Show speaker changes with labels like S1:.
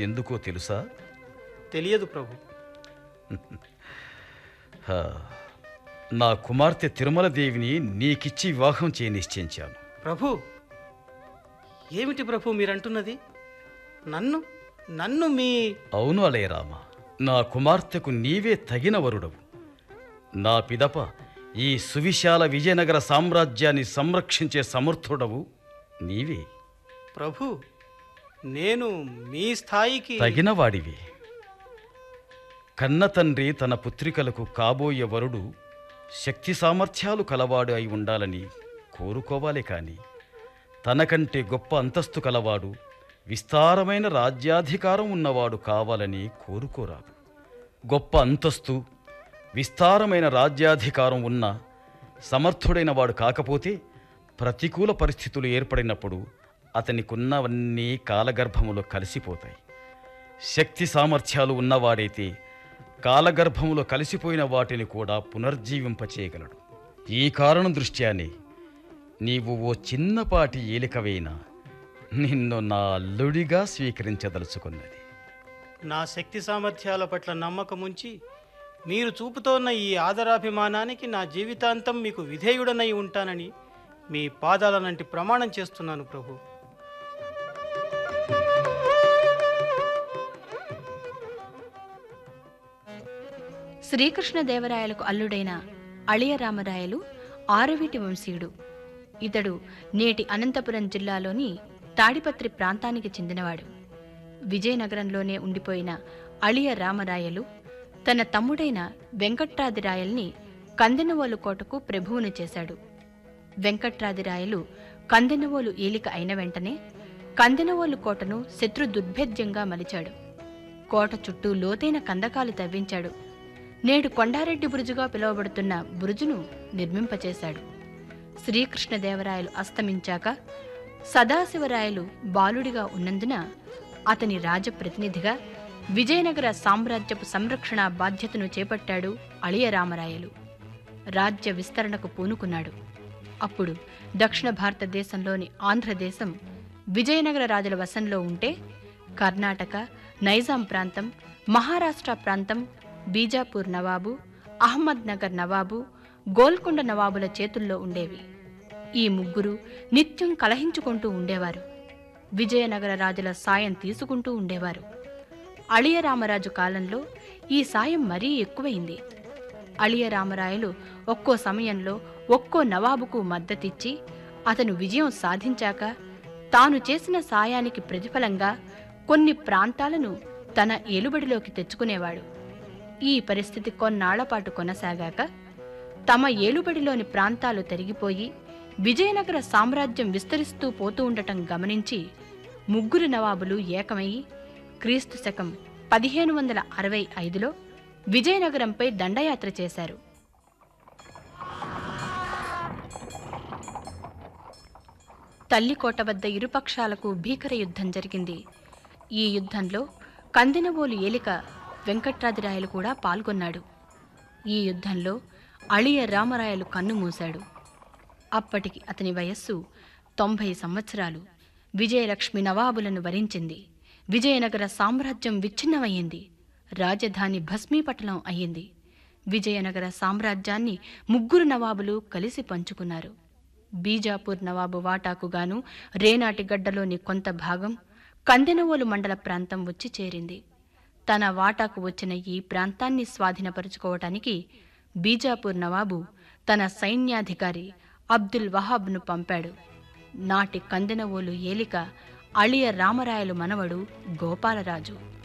S1: ఎందుకో తెలుసా
S2: తెలియదు ప్రభు
S1: హా, నా కుమార్తె తిరుమల దేవిని నీకిచ్చి వివాహం చేయ నిశ్చయించాను
S2: ప్రభు ఏమిటి ప్రభు మీరంటున్నది నన్ను నన్ను మీ
S1: అవును అలయరామ నా కుమార్తెకు నీవే తగిన వరుడవు నా పిదప ఈ సువిశాల విజయనగర సామ్రాజ్యాన్ని సంరక్షించే సమర్థుడవు నీవే
S2: ప్రభు నేను మీ స్థాయికి
S1: తగిన వాడివి కన్న తండ్రి తన పుత్రికలకు కాబోయే వరుడు శక్తి సామర్థ్యాలు కలవాడు అయి ఉండాలని కోరుకోవాలి కాని తనకంటే గొప్ప అంతస్తు కలవాడు విస్తారమైన రాజ్యాధికారం ఉన్నవాడు కావాలని కోరుకోరాదు గొప్ప అంతస్తు విస్తారమైన రాజ్యాధికారం ఉన్న సమర్థుడైన వాడు కాకపోతే ప్రతికూల పరిస్థితులు ఏర్పడినప్పుడు అతనికున్నవన్నీ కాలగర్భములో కలిసిపోతాయి శక్తి సామర్థ్యాలు ఉన్నవాడైతే కాలగర్భములో కలిసిపోయిన వాటిని కూడా పునర్జీవింపచేయగలడు ఈ కారణం దృష్ట్యానే నీవు ఓ చిన్నపాటి ఏలికవైనా నిన్ను నా అల్లుడిగా స్వీకరించదలుచుకున్నది
S2: నా శక్తి సామర్థ్యాల పట్ల నమ్మకముంచి మీరు చూపుతోన్న ఈ ఆదరాభిమానానికి నా జీవితాంతం మీకు విధేయుడనై ఉంటానని మీ పాదాలనంటి ప్రమాణం చేస్తున్నాను ప్రభు
S3: శ్రీకృష్ణదేవరాయలకు అల్లుడైన అళియరామరాయలు ఆరవీటి వంశీయుడు ఇతడు నేటి అనంతపురం జిల్లాలోని తాడిపత్రి ప్రాంతానికి చెందినవాడు విజయనగరంలోనే ఉండిపోయిన అళియ రామరాయలు తన తమ్ముడైన వెంకట్రాదిరాయల్ని కందెనవోలు కోటకు ప్రభువును చేశాడు వెంకట్రాదిరాయలు కందెనవోలు ఏలిక అయిన వెంటనే కందెనవోలు కోటను శత్రు దుర్భేద్యంగా మలిచాడు కోట చుట్టూ లోతైన కందకాలు తవ్వించాడు నేడు కొండారెడ్డి బురుజుగా పిలువబడుతున్న బురుజును నిర్మింపచేశాడు శ్రీకృష్ణదేవరాయలు అస్తమించాక సదాశివరాయలు బాలుడిగా ఉన్నందున అతని రాజప్రతినిధిగా విజయనగర సామ్రాజ్యపు సంరక్షణ బాధ్యతను చేపట్టాడు అళియరామరాయలు రాజ్య విస్తరణకు పూనుకున్నాడు అప్పుడు దక్షిణ భారతదేశంలోని ఆంధ్రదేశం విజయనగర రాజుల వశంలో ఉంటే కర్ణాటక నైజాం ప్రాంతం మహారాష్ట్ర ప్రాంతం బీజాపూర్ నవాబు అహ్మద్ నగర్ నవాబు గోల్కొండ నవాబుల చేతుల్లో ఉండేవి ఈ ముగ్గురు నిత్యం కలహించుకుంటూ ఉండేవారు విజయనగర రాజుల సాయం తీసుకుంటూ ఉండేవారు అళియరామరాజు కాలంలో ఈ సాయం మరీ ఎక్కువైంది అళియరామరాయలు ఒక్కో సమయంలో ఒక్కో నవాబుకు మద్దతిచ్చి అతను విజయం సాధించాక తాను చేసిన సాయానికి ప్రతిఫలంగా కొన్ని ప్రాంతాలను తన ఏలుబడిలోకి తెచ్చుకునేవాడు ఈ పరిస్థితి కొన్నాళ్లపాటు కొనసాగాక తమ ఏలుబడిలోని ప్రాంతాలు తరిగిపోయి విజయనగర సామ్రాజ్యం విస్తరిస్తూ పోతూ ఉండటం గమనించి ముగ్గురు నవాబులు ఏకమయ్యి క్రీస్తు శకం పదిహేను వందల అరవై ఐదులో విజయనగరంపై దండయాత్ర చేశారు తల్లికోట వద్ద ఇరుపక్షాలకు భీకర యుద్ధం జరిగింది ఈ యుద్ధంలో కందినవోలు ఏలిక వెంకట్రాదిరాయలు కూడా పాల్గొన్నాడు ఈ యుద్ధంలో అళియ రామరాయలు కన్నుమూశాడు అప్పటికి అతని వయస్సు తొంభై సంవత్సరాలు విజయలక్ష్మి నవాబులను వరించింది విజయనగర సామ్రాజ్యం విచ్ఛిన్నమయ్యింది రాజధాని భస్మీపటలం అయ్యింది విజయనగర సామ్రాజ్యాన్ని ముగ్గురు నవాబులు కలిసి పంచుకున్నారు బీజాపూర్ నవాబు వాటాకుగాను రేనాటి గడ్డలోని కొంత భాగం కందెనవోలు మండల ప్రాంతం వచ్చి చేరింది తన వాటాకు వచ్చిన ఈ ప్రాంతాన్ని స్వాధీనపరుచుకోవటానికి బీజాపూర్ నవాబు తన సైన్యాధికారి అబ్దుల్ వహాబ్ను పంపాడు నాటి కందెనవోలు ఏలిక అళియ రామరాయలు మనవడు గోపాలరాజు